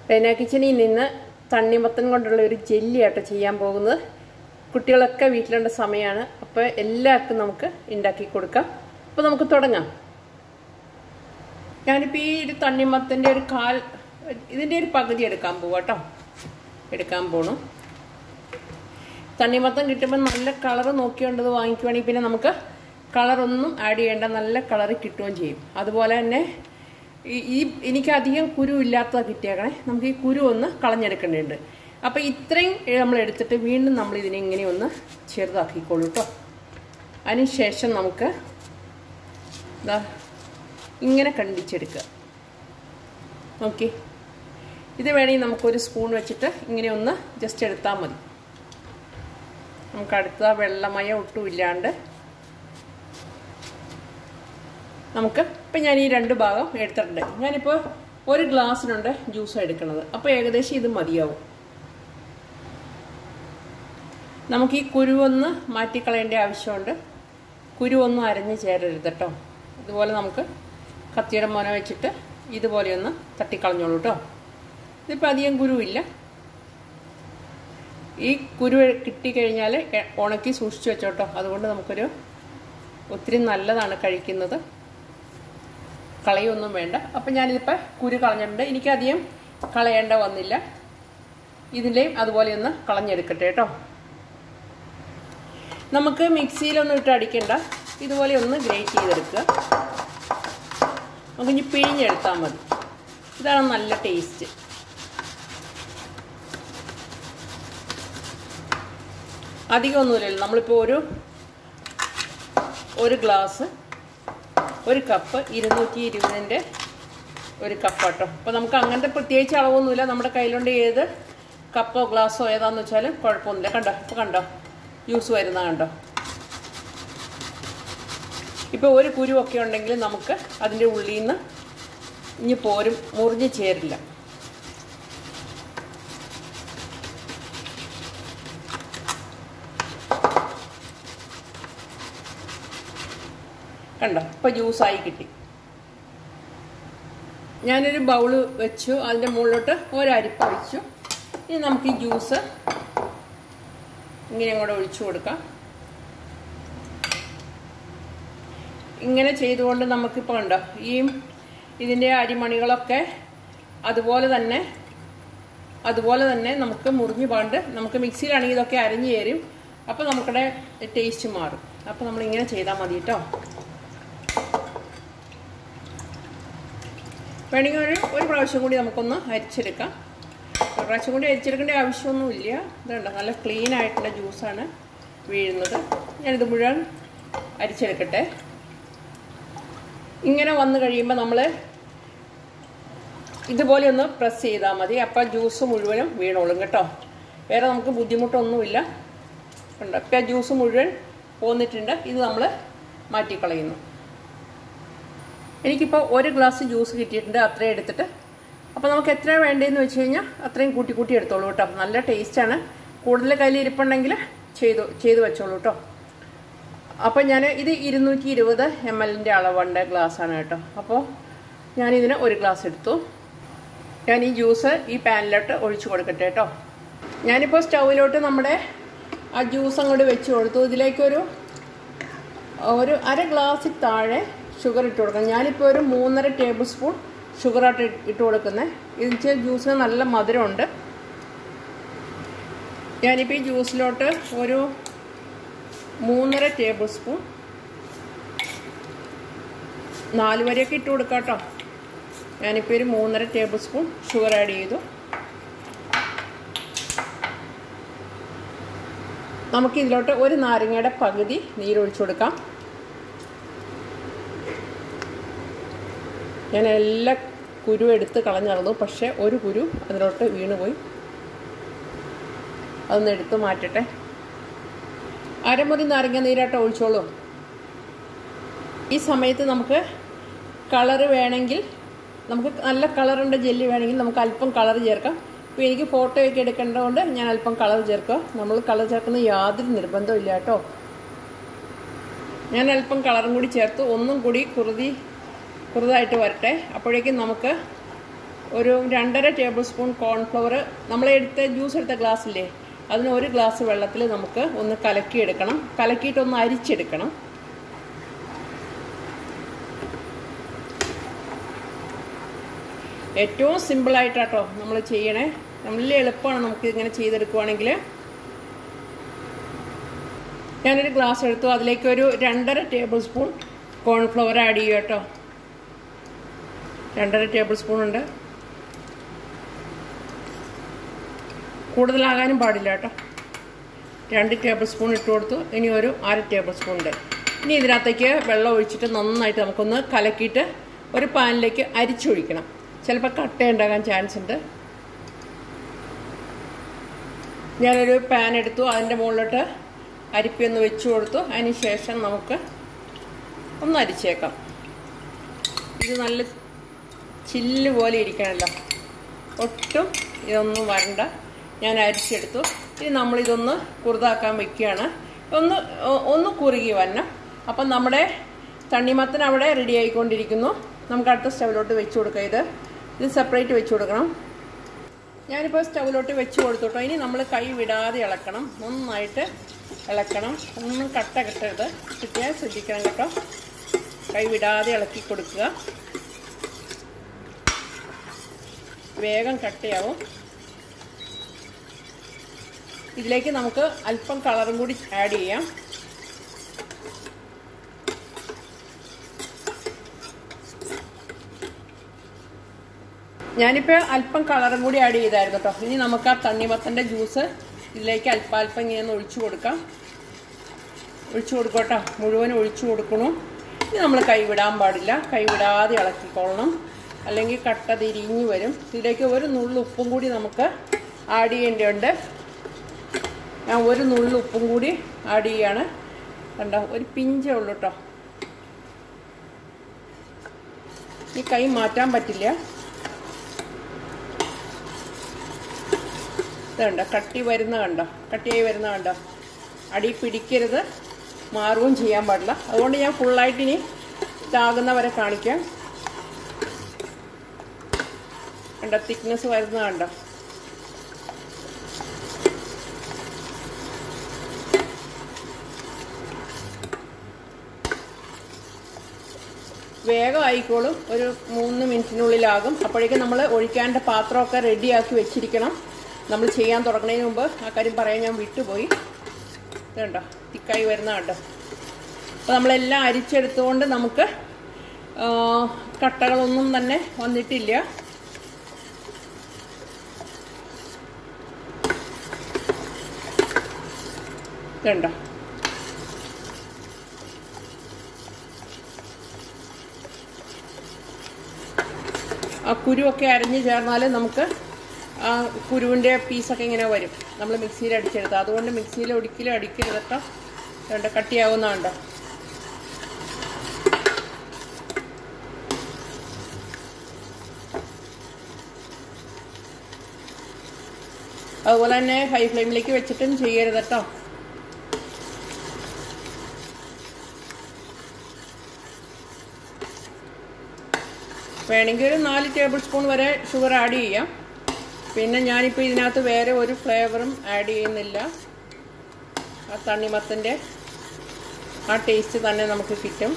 റെന കിച്ചണിൽ നിന്ന് തണ്ണിമത്തൻ കൊണ്ടുള്ള ഒരു ജെല്ലിയാട്ടോ ചെയ്യാൻ പോകുന്നത് കുട്ടികളൊക്കെ വീട്ടിലുള്ള സമയമാണ് അപ്പോൾ എല്ലാവർക്കും നമുക്ക് ഉണ്ടാക്കി കൊടുക്കാം അപ്പോൾ നമുക്ക് തുടങ്ങാം ഞാനിപ്പോൾ ഈ ഒരു തണ്ണിമത്തൻ്റെ ഒരു കാൽ ഇതിൻ്റെ ഒരു പകുതി എടുക്കാൻ പോവാം കേട്ടോ എടുക്കാൻ പോണു തണ്ണിമത്തം കിട്ടുമ്പോൾ നല്ല കളർ നോക്കിയോണ്ടത് വാങ്ങിക്കുവാണെങ്കിൽ പിന്നെ നമുക്ക് കളറൊന്നും ആഡ് ചെയ്യേണ്ട നല്ല കളർ കിട്ടുകയും ചെയ്യും അതുപോലെ തന്നെ ഈ- ഈ എനിക്ക് അധികം കുരു ഇല്ലാത്തത് കിട്ടിയേക്കണേ നമുക്ക് ഈ കുരു ഒന്ന് കളഞ്ഞെടുക്കേണ്ടതുണ്ട് അപ്പോൾ ഇത്രയും നമ്മൾ എടുത്തിട്ട് വീണ്ടും നമ്മൾ ഇതിനെ ഇങ്ങനെ ഒന്ന് ചെറുതാക്കിക്കോളൂ കേട്ടോ അതിനുശേഷം നമുക്ക് ഇതാ ഇങ്ങനെ കണ്ടിച്ചെടുക്കുക ഓക്കെ ഇത് വേണമെങ്കിൽ നമുക്കൊരു സ്പൂൺ വെച്ചിട്ട് ഇങ്ങനെ ഒന്ന് ജസ്റ്റ് എടുത്താൽ മതി നമുക്ക് അടുത്ത വെള്ളമയം ഒട്ടും ഇല്ലാണ്ട് നമുക്ക് ഇപ്പം ഞാൻ ഈ രണ്ട് ഭാഗം എടുത്തിട്ടുണ്ട് ഞാനിപ്പോൾ ഒരു ഗ്ലാസ്സിനുണ്ട് ജ്യൂസ് എടുക്കുന്നത് അപ്പോൾ ഏകദേശം ഇത് മതിയാവും നമുക്ക് ഈ കുരുവൊന്ന് മാറ്റിക്കളയേണ്ട ആവശ്യമുണ്ട് കുരുവൊന്നും അരഞ്ഞ് ചേരരുത് കേട്ടോ ഇതുപോലെ നമുക്ക് കത്തിയുടെ മുന വെച്ചിട്ട് ഇതുപോലെ ഒന്ന് തട്ടിക്കളഞ്ഞോളൂ കേട്ടോ ഇതിപ്പോൾ അധികം കുരുവില്ല ഈ കുരു കിട്ടിക്കഴിഞ്ഞാൽ ഉണക്കി സൂക്ഷിച്ചു വെച്ചോട്ടോ അതുകൊണ്ട് നമുക്കൊരു ഒത്തിരി നല്ലതാണ് കഴിക്കുന്നത് കളയൊന്നും വേണ്ട അപ്പം ഞാനിതിപ്പോൾ കുരു കളഞ്ഞിട്ടുണ്ട് എനിക്കധികം കളയേണ്ട വന്നില്ല ഇതിൻ്റെയും അതുപോലെ ഒന്ന് കളഞ്ഞെടുക്കട്ടെ കേട്ടോ നമുക്ക് മിക്സിയിലൊന്നും ഇട്ട് അടിക്കണ്ട ഇതുപോലെ ഒന്ന് ഗ്രേറ്റ് ചെയ്തെടുക്കുക നമുക്ക് ഇനി പിഴിഞ്ഞെടുത്താൽ മതി ഇതാണ് നല്ല ടേസ്റ്റ് അധികമൊന്നുമില്ലല്ലോ നമ്മളിപ്പോൾ ഒരു ഒരു ഗ്ലാസ് ഒരു കപ്പ് ഇരുന്നൂറ്റി ഇരുപതിൻ്റെ ഒരു കപ്പ് കേട്ടോ അപ്പോൾ നമുക്ക് അങ്ങനത്തെ പ്രത്യേകിച്ച് അളവൊന്നുമില്ല നമ്മുടെ കയ്യിലുണ്ട് ഏത് കപ്പോ ഗ്ലാസ്സോ ഏതാന്ന് വെച്ചാലും കുഴപ്പമൊന്നുമില്ല കണ്ടോ ഇപ്പോൾ കണ്ടോ ജ്യൂസ് വരുന്ന കണ്ടോ ഇപ്പോൾ ഒരു കുരുവൊക്കെ ഉണ്ടെങ്കിൽ നമുക്ക് അതിൻ്റെ ഉള്ളിൽ നിന്ന് ഇനി പോരും മുറിഞ്ഞ് ചേരില്ല കണ്ടോ ഇപ്പോൾ ജ്യൂസായി കിട്ടി ഞാനൊരു ബൗള് വെച്ചു അതിൻ്റെ മുകളിലോട്ട് ഒരരിപ്പ ഒഴിച്ചു ഇനി നമുക്ക് ഈ ജ്യൂസ് ഇങ്ങനെ കൂടെ ഒഴിച്ചു കൊടുക്കാം ഇങ്ങനെ ചെയ്തുകൊണ്ട് നമുക്കിപ്പോൾ കണ്ടോ ഈ ഇതിൻ്റെ അരിമണികളൊക്കെ അതുപോലെ തന്നെ അതുപോലെ തന്നെ നമുക്ക് മുറിഞ്ഞു പാണ്ട് നമുക്ക് മിക്സിയിലാണെങ്കിൽ ഇതൊക്കെ അരിഞ്ഞു ചേരും അപ്പോൾ നമുക്കിടെ ടേസ്റ്റ് മാറും അപ്പോൾ നമ്മളിങ്ങനെ ചെയ്താൽ മതി കേട്ടോ വേണമെങ്കിൽ ഒരു ഒരു പ്രാവശ്യം കൂടി നമുക്കൊന്ന് അരിച്ചെടുക്കാം ഒരു പ്രാവശ്യം കൂടി അരിച്ചെടുക്കേണ്ട ആവശ്യമൊന്നുമില്ല ഇതുണ്ട് നല്ല ക്ലീൻ ആയിട്ടുള്ള ജ്യൂസാണ് വീഴുന്നത് ഞാനിത് മുഴുവൻ അരിച്ചെടുക്കട്ടെ ഇങ്ങനെ വന്നു കഴിയുമ്പോൾ നമ്മൾ ഇതുപോലെ ഒന്ന് പ്രസ് ചെയ്താൽ മതി അപ്പോൾ ജ്യൂസ് മുഴുവനും വീണോളും കേട്ടോ വേറെ നമുക്ക് ബുദ്ധിമുട്ടൊന്നുമില്ല ഉണ്ട് അപ്പോൾ ജ്യൂസ് മുഴുവൻ പോന്നിട്ടുണ്ട് ഇത് നമ്മൾ മാറ്റിക്കളയുന്നു എനിക്കിപ്പോൾ ഒരു ഗ്ലാസ് ജ്യൂസ് കിട്ടിയിട്ടുണ്ട് അത്രയും എടുത്തിട്ട് അപ്പോൾ നമുക്ക് എത്ര വേണ്ടതെന്ന് വെച്ച് കഴിഞ്ഞാൽ അത്രയും കൂട്ടി കൂട്ടി എടുത്തോളൂ കേട്ടോ നല്ല ടേസ്റ്റാണ് കൂടുതൽ കയ്യിൽ ഇരിപ്പുണ്ടെങ്കിൽ ചെയ്തു ചെയ്ത് വെച്ചോളൂ കേട്ടോ അപ്പോൾ ഞാൻ ഇത് ഇരുന്നൂറ്റി ഇരുപത് എം എല്ലിൻ്റെ അളവുണ്ട് ഗ്ലാസ്സാണ് കേട്ടോ അപ്പോൾ ഞാനിതിന് ഒരു ഗ്ലാസ് എടുത്തു ഞാൻ ഈ ജ്യൂസ് ഈ പാനിലോട്ട് ഒഴിച്ചു കൊടുക്കട്ടെ കേട്ടോ ഞാനിപ്പോൾ സ്റ്റൗവിലോട്ട് നമ്മുടെ ആ ജ്യൂസ് അങ്ങോട്ട് വെച്ച് കൊടുത്തു ഇതിലേക്കൊരു ഒരു അര ഗ്ലാസ്സിൽ താഴെ ഷുഗർ ഇട്ട് കൊടുക്കണം ഞാനിപ്പോൾ ഒരു മൂന്നര ടേബിൾ സ്പൂൺ ഷുഗറായിട്ട് ഇട്ട് കൊടുക്കുന്നത് ഇതിന് ജ്യൂസിന് നല്ല മധുരമുണ്ട് ഞാനിപ്പോൾ ഈ ജ്യൂസിലോട്ട് ഒരു മൂന്നര ടേബിൾ സ്പൂൺ നാല് വരെയൊക്കെ ഇട്ട് കൊടുക്കാം കേട്ടോ ഞാനിപ്പോൾ ഒരു മൂന്നര ടേബിൾ സ്പൂൺ ഷുഗർ ആഡ് ചെയ്തു നമുക്ക് ഇതിലോട്ട് ഒരു നാരങ്ങയുടെ പകുതി നീരൊഴിച്ചു കൊടുക്കാം ഞാൻ എല്ലാ കുരു എടുത്ത് കളഞ്ഞളന്നു പക്ഷേ ഒരു കുരു അതിലോട്ട് വീണുപോയി അതൊന്ന് എടുത്ത് മാറ്റട്ടെ അരമതി നാരങ്ങ നീരായിട്ട് ഒഴിച്ചോളൂ ഈ സമയത്ത് നമുക്ക് കളറ് വേണമെങ്കിൽ നമുക്ക് നല്ല കളറുണ്ട് ജെല്ലി വേണമെങ്കിൽ നമുക്ക് അല്പം കളർ ചേർക്കാം ഇപ്പോൾ എനിക്ക് ഫോട്ടോയൊക്കെ എടുക്കേണ്ടതുകൊണ്ട് ഞാൻ അല്പം കളർ ചേർക്കുക നമ്മൾ കളർ ചേർക്കുന്ന യാതൊരു നിർബന്ധവും ഇല്ല കേട്ടോ ഞാൻ അല്പം കളറും കൂടി ചേർത്ത് ഒന്നും കൂടി കുറുതി കുറുതായിട്ട് വരട്ടെ അപ്പോഴേക്കും നമുക്ക് ഒരു രണ്ടര ടേബിൾ സ്പൂൺ കോൺഫ്ലവർ നമ്മൾ എടുത്ത ജ്യൂസ് എടുത്ത ഗ്ലാസ്സില്ലേ അതിന് ഒരു ഗ്ലാസ് വെള്ളത്തിൽ നമുക്ക് ഒന്ന് കലക്കിയെടുക്കണം കലക്കിയിട്ടൊന്ന് അരിച്ചെടുക്കണം ഏറ്റവും സിമ്പിളായിട്ടാട്ടോ നമ്മൾ ചെയ്യണേ നല്ല എളുപ്പമാണ് നമുക്ക് ഇങ്ങനെ ചെയ്തെടുക്കുവാണെങ്കിൽ ഞാനൊരു ഗ്ലാസ് എടുത്തു അതിലേക്ക് ഒരു രണ്ടര ടേബിൾ സ്പൂൺ കോൺഫ്ലവർ ആഡ് ചെയ്യുക കേട്ടോ രണ്ടര ടേബിൾ സ്പൂൺ ഉണ്ട് കൂടുതലാകാനും പാടില്ല കേട്ടോ രണ്ട് ടേബിൾ സ്പൂൺ ഇട്ട് കൊടുത്തു ഇനി ഒരു അര ടേബിൾ സ്പൂൺ ഉണ്ട് ഇനി ഇതിനകത്തേക്ക് വെള്ളം ഒഴിച്ചിട്ട് നന്നായിട്ട് നമുക്കൊന്ന് കലക്കിയിട്ട് ഒരു പാനിലേക്ക് അരിച്ചൊഴിക്കണം ചിലപ്പോൾ കട്ട ഉണ്ടാകാൻ ചാൻസ് ഉണ്ട് ഞാനൊരു പാൻ എടുത്തു അതിൻ്റെ മുകളിലോട്ട് അരിപ്പി ഒന്ന് വെച്ച് കൊടുത്തു അതിന് ശേഷം നമുക്ക് ഒന്ന് അരിച്ചേക്കാം ഇത് നല്ല ചില്ല് പോലെ ഇരിക്കണമല്ലോ ഒട്ടും ഇതൊന്നും വരണ്ട ഞാൻ അരിച്ചെടുത്തു ഇനി നമ്മളിതൊന്ന് കുറുതാക്കാൻ വെക്കുകയാണ് ഒന്ന് ഒന്ന് കുറുകി വരണം അപ്പം നമ്മുടെ തണ്ണിമത്തൻ അവിടെ റെഡി ആയിക്കൊണ്ടിരിക്കുന്നു നമുക്ക് അടുത്ത സ്റ്റവിലോട്ട് വെച്ച് കൊടുക്കാം ഇത് ഇത് സെപ്പറേറ്റ് വെച്ച് കൊടുക്കണം ഞാനിപ്പോൾ സ്റ്റൗവിലോട്ട് വെച്ച് കൊടുത്തു കേട്ടോ ഇനി നമ്മൾ കൈ വിടാതെ ഇളക്കണം നന്നായിട്ട് ഇളക്കണം ഒന്നും കട്ട കെട്ടരുത് കിട്ടിയാൽ ശ്രദ്ധിക്കണം കേട്ടോ കൈ വിടാതെ ഇളക്കി കൊടുക്കുക വേഗം കട്ടയാവും ഇതിലേക്ക് നമുക്ക് അല്പം കളറും കൂടി ആഡ് ചെയ്യാം ഞാനിപ്പോൾ അല്പം കളറും കൂടി ആഡ് ചെയ്തായിരുന്നു കേട്ടോ ഇനി നമുക്ക് ആ തണ്ണിമത്തൻ്റെ ജ്യൂസ് ഇതിലേക്ക് അല്പം അല്പം ഇങ്ങനെ ഒന്ന് ഒഴിച്ചു കൊടുക്കാം ഒഴിച്ചു കൊടുക്കട്ടോ മുഴുവൻ ഒഴിച്ചു കൊടുക്കണു ഇനി നമ്മൾ കൈവിടാൻ പാടില്ല കൈവിടാതെ ഇളക്കിക്കൊള്ളണം അല്ലെങ്കിൽ കട്ട തിരിഞ്ഞു വരും ഇതിലേക്ക് ഒരു നുള്ളു ഉപ്പും കൂടി നമുക്ക് ആഡ് ചെയ്യേണ്ടതുണ്ട് ഞാൻ ഒരു നുള്ളു ഉപ്പും കൂടി ആഡ് ചെയ്യാണ് കണ്ടോ ഒരു പിഞ്ചേ ഉള്ളൂ കേട്ടോ ഈ കൈ മാറ്റാൻ പറ്റില്ല ഇതുണ്ടോ കട്ടി വരുന്ന കണ്ടോ കട്ടിയായി വരുന്ന കണ്ടോ അടി പിടിക്കരുത് മാറുകയും ചെയ്യാൻ പാടില്ല അതുകൊണ്ട് ഞാൻ ഫുള്ളായിട്ട് ഇനി ഇതാകുന്ന വരെ കാണിക്കാം കണ്ടോ തിക്നെസ് വരുന്ന കണ്ടോ വേഗം ആയിക്കോളും ഒരു മൂന്ന് മിനിറ്റിനുള്ളിലാകും അപ്പോഴേക്കും നമ്മൾ ഒഴിക്കാൻ്റെ പാത്രമൊക്കെ റെഡിയാക്കി വെച്ചിരിക്കണം നമ്മൾ ചെയ്യാൻ തുടങ്ങുന്നതിന് മുമ്പ് ആ കാര്യം പറയാൻ ഞാൻ വിട്ടുപോയി ഇതുണ്ടോ തിക്കായി വരുന്ന കണ്ടോ അപ്പോൾ നമ്മളെല്ലാം അരിച്ചെടുത്തുകൊണ്ട് നമുക്ക് കട്ടകളൊന്നും തന്നെ വന്നിട്ടില്ല ഇതുണ്ടോ ആ കുരുവൊക്കെ അരിഞ്ഞ് ചേർന്നാൽ നമുക്ക് ആ കുരുവിൻ്റെ പീസൊക്കെ ഇങ്ങനെ വരും നമ്മൾ മിക്സിയിൽ അടിച്ചെടുത്ത് അതുകൊണ്ട് മിക്സിയിൽ ഒരിക്കലും അടിക്കരുത് കേട്ടോ രണ്ട് കട്ടിയാവുന്നതുണ്ടോ അതുപോലെ തന്നെ ഹൈ ഫ്ലെയിമിലേക്ക് വെച്ചിട്ടും ചെയ്യരുത് കേട്ടോ വേണമെങ്കിൽ ഒരു നാല് ടേബിൾ സ്പൂൺ വരെ ഷുഗർ ആഡ് ചെയ്യാം പിന്നെ ഞാനിപ്പോൾ ഇതിനകത്ത് വേറെ ഒരു ഫ്ലേവറും ആഡ് ചെയ്യുന്നില്ല ആ തണ്ണിമത്തൻ്റെ ആ ടേസ്റ്റ് തന്നെ നമുക്ക് കിട്ടും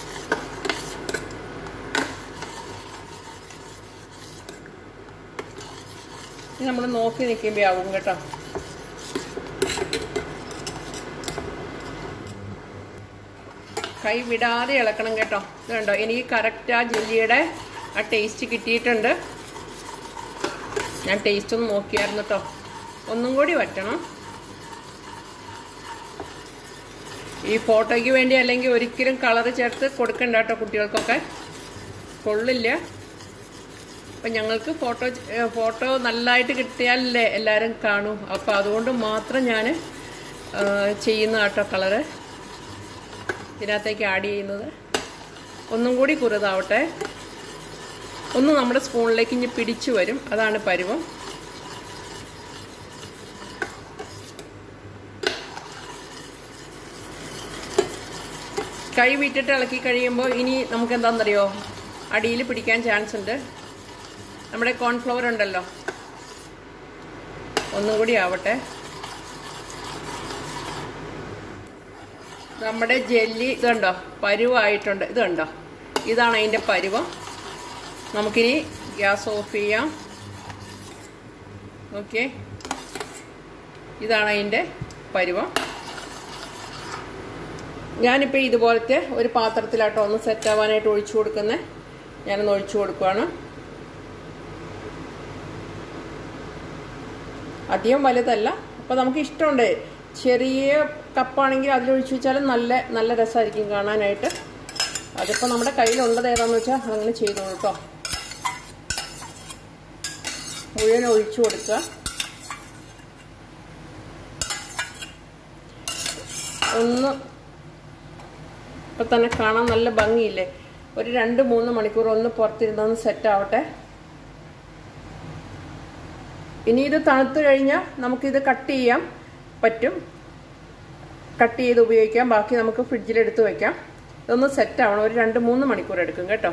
നമ്മൾ നോക്കി നിൽക്കുമ്പോൾ ആവും കേട്ടോ കൈ വിടാതെ ഇളക്കണം കേട്ടോ ഇത് കണ്ടോ എനിക്ക് കറക്റ്റ് ആ ജെല്ലിയുടെ ആ ടേസ്റ്റ് കിട്ടിയിട്ടുണ്ട് ഞാൻ ടേസ്റ്റ് ഒന്ന് നോക്കിയായിരുന്നു കേട്ടോ ഒന്നും കൂടി വറ്റണം ഈ ഫോട്ടോയ്ക്ക് വേണ്ടി അല്ലെങ്കിൽ ഒരിക്കലും കളർ ചേർത്ത് കൊടുക്കണ്ട കേട്ടോ കുട്ടികൾക്കൊക്കെ കൊള്ളില്ല അപ്പം ഞങ്ങൾക്ക് ഫോട്ടോ ഫോട്ടോ നല്ലതായിട്ട് കിട്ടിയാലല്ലേ എല്ലാവരും കാണൂ അപ്പോൾ അതുകൊണ്ട് മാത്രം ഞാൻ ചെയ്യുന്ന കേട്ടോ കളറ് ഇതിനകത്തേക്ക് ആഡ് ചെയ്യുന്നത് ഒന്നും കൂടി കുറുതാവട്ടെ ഒന്ന് നമ്മുടെ സ്പൂണിലേക്ക് ഇനി പിടിച്ചു വരും അതാണ് പരുവം കൈ വിട്ടിട്ട് ഇളക്കി കഴിയുമ്പോൾ ഇനി നമുക്ക് എന്താണെന്നറിയോ അടിയിൽ പിടിക്കാൻ ചാൻസ് ഉണ്ട് നമ്മുടെ കോൺഫ്ലവർ ഉണ്ടല്ലോ ഒന്നും കൂടി ആവട്ടെ നമ്മുടെ ജെല്ലി ഇതുണ്ടോ പരുവായിട്ടുണ്ട് ഇത് കണ്ടോ ഇതാണ് അതിൻ്റെ പരുവം നമുക്കിനി ഗ്യാസ് ഓഫ് ചെയ്യാം ഓക്കെ ഇതാണ് അതിൻ്റെ പരുവം ഞാനിപ്പോൾ ഇതുപോലത്തെ ഒരു പാത്രത്തിലാട്ടോ ഒന്ന് സെറ്റ് ആവാനായിട്ട് ഒഴിച്ചു കൊടുക്കുന്നത് ഞാനൊന്ന് ഒഴിച്ചു കൊടുക്കുവാണ് അധികം വലുതല്ല അപ്പോൾ നമുക്ക് ഇഷ്ടമുണ്ട് ചെറിയ കപ്പാണെങ്കിൽ അതിലൊഴിച്ച് വെച്ചാലും നല്ല നല്ല രസമായിരിക്കും കാണാനായിട്ട് അതിപ്പോൾ നമ്മുടെ കയ്യിലുള്ളത് ഏതാണെന്ന് വെച്ചാൽ അങ്ങനെ ചെയ്തോളൂ കേട്ടോ മുഴുവൻ ഒഴിച്ചു കൊടുക്കുക ഒന്ന് ഇപ്പം തന്നെ കാണാൻ നല്ല ഭംഗിയില്ലേ ഒരു രണ്ട് മൂന്ന് മണിക്കൂർ ഒന്ന് പുറത്തിരുന്നൊന്ന് സെറ്റ് ആവട്ടെ ഇനി ഇത് തണുത്ത് കഴിഞ്ഞാൽ നമുക്കിത് കട്ട് ചെയ്യാൻ പറ്റും കട്ട് ചെയ്ത് ഉപയോഗിക്കാം ബാക്കി നമുക്ക് ഫ്രിഡ്ജിൽ എടുത്ത് വെക്കാം ഇതൊന്ന് സെറ്റ് ആവണം ഒരു രണ്ട് മൂന്ന് മണിക്കൂർ എടുക്കും കേട്ടോ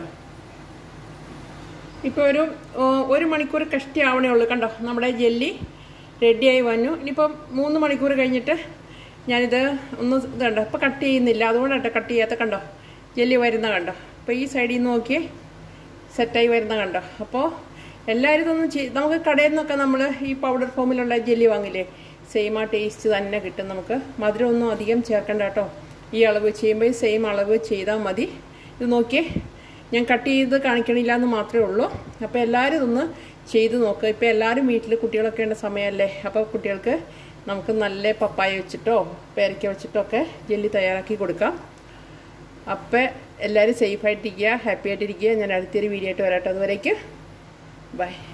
ഇപ്പോൾ ഒരു ഒരു മണിക്കൂർ കഷ്ടി ആവണേ ഉള്ളൂ കണ്ടോ നമ്മുടെ ജെല്ലി റെഡിയായി വന്നു ഇനിയിപ്പം മൂന്ന് മണിക്കൂർ കഴിഞ്ഞിട്ട് ഞാനിത് ഒന്ന് ഇത് കണ്ടോ ഇപ്പോൾ കട്ട് ചെയ്യുന്നില്ല അതുകൊണ്ടാട്ടോ കട്ട് ചെയ്യാത്ത കണ്ടോ ജെല്ലി വരുന്ന കണ്ടോ അപ്പോൾ ഈ സൈഡിൽ നിന്ന് നോക്കിയേ സെറ്റായി വരുന്ന കണ്ടോ അപ്പോൾ എല്ലാവരും ഇതൊന്നും ചെയ് നമുക്ക് കടയിൽ നിന്നൊക്കെ നമ്മൾ ഈ പൗഡർ ഫോമിലുള്ള ജെല്ലി വാങ്ങില്ലേ സെയിം ആ ടേസ്റ്റ് തന്നെ കിട്ടും നമുക്ക് മധുരമൊന്നും അധികം ചേർക്കണ്ട കേട്ടോ ഈ അളവ് ചെയ്യുമ്പോൾ സെയിം അളവ് ചെയ്താൽ മതി ഇത് നോക്കിയേ ഞാൻ കട്ട് ചെയ്ത് കാണിക്കണില്ല എന്ന് മാത്രമേ ഉള്ളൂ അപ്പോൾ എല്ലാവരും ഇതൊന്ന് ചെയ്ത് നോക്കുക ഇപ്പോൾ എല്ലാവരും വീട്ടിൽ കുട്ടികളൊക്കെ ഉള്ള സമയമല്ലേ അപ്പോൾ കുട്ടികൾക്ക് നമുക്ക് നല്ല പപ്പായ വെച്ചിട്ടോ പേരയ്ക്ക വെച്ചിട്ടോ ഒക്കെ ജെല്ലി തയ്യാറാക്കി കൊടുക്കാം അപ്പോൾ എല്ലാവരും സേഫായിട്ടിരിക്കുക ഹാപ്പി ആയിട്ടിരിക്കുക ഞാൻ അടുത്തൊരു വീഡിയോ ആയിട്ട് വരാട്ടോ അതുവരേക്ക് ബൈ